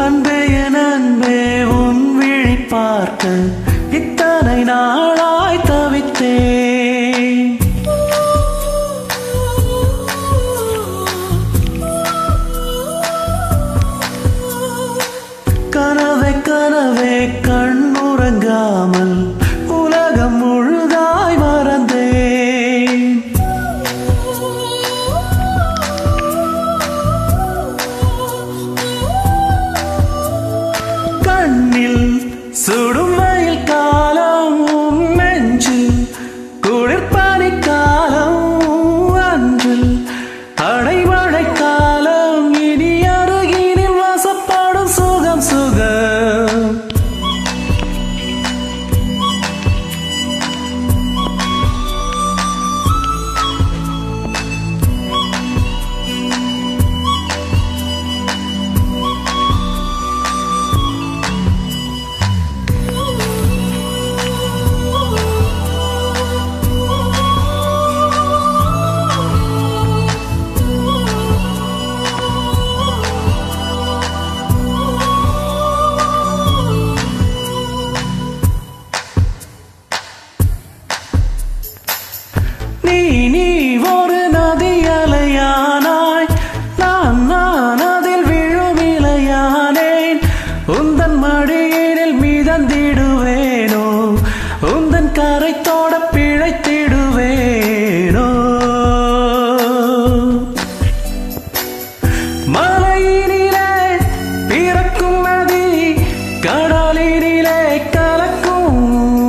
அன்பே என் அன்பே உன் விழி பார்க்க இத்தனை நாளாய் தவித்தேன் கனவே கனவே கண்ணுறங்காமல் உலகம் முழுதாய் மறந்தேன் கண்ணில் சுடும் வெயில் காலம் உன் நெஞ்சில் குளிர்பனி காலம் அன்றில் அடைமழை காலம் இனி அருகினில் வசப்படும் சுகம் சுகம் நீ நீ ஒரு நதி அலையானாய் நான் நான் அதில் விழும் இலையானேன் உந்தன் மடியினில் மிதந்திடுவேனோ உந்தன் கரைத்தோட பிழைத்திடுவேனோ மலையினிலே பிறக்கும் நதி கடலினிலே கலக்கும்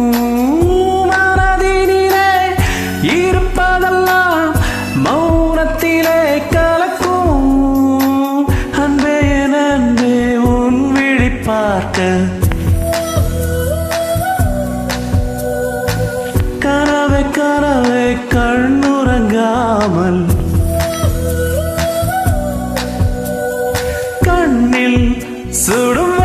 மனதினிலே இருப்பதெல்லாம் மௌனத்திலே கலக்கும் அன்பே என் அன்பே உன் விழி பார்க்க கனவே கனவே கண்ணுறங்காமல் கண்ணில் சுடும்